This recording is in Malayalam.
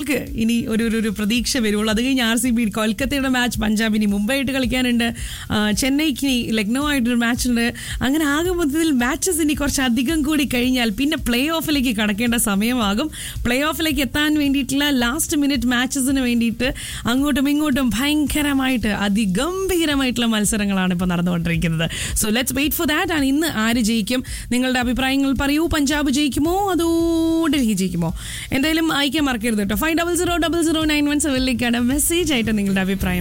ക്ക് ഇനി ഒരു ഒരു- ഒരു പ്രതീക്ഷ വരുള്ളൂ അത് കഴിഞ്ഞ് ആർ സി ബി കൊൽക്കത്തയുടെ മാച്ച് പഞ്ചാബിനി മുംബൈയായിട്ട് കളിക്കാനുണ്ട് ആ, ചെന്നൈക്ക് ഇനി ലക്നൗ ആയിട്ടൊരു മാച്ച് ഉണ്ട് അങ്ങനെ ആകെ മൊത്തത്തിൽ മാച്ചസ് ഇനി കുറച്ച് അധികം കൂടി കഴിഞ്ഞാൽ പിന്നെ പ്ലേ ഓഫിലേക്ക് കടക്കേണ്ട സമയമാകും പ്ലേ ഓഫിലേക്ക് എത്താൻ വേണ്ടിയിട്ടുള്ള ലാസ്റ്റ് മിനിറ്റ് മാച്ചസിന് വേണ്ടിയിട്ട് അങ്ങോട്ടും ഇങ്ങോട്ടും ഭയങ്കരമായിട്ട് അതിഗംഭീരമായിട്ടുള്ള മത്സരങ്ങളാണ് ഇപ്പോൾ നടന്നുകൊണ്ടിരിക്കുന്നത് so let's wait for that ആണ് ഇന്ന് ആര് ജയിക്കും നിങ്ങളുടെ അഭിപ്രായങ്ങൾ പറയൂ പഞ്ചാബ് ജയിക്കുമോ അതോ ഡൽഹി ജയിക്കുമോ എന്തായാലും അയക്കാൻ മറക്കരുത് കേട്ടോ five double zero double zero nine one സെവനിലേക്കാണ് മെസ്സേജ് ആയിട്ട് നിങ്ങളുടെ അഭിപ്രായം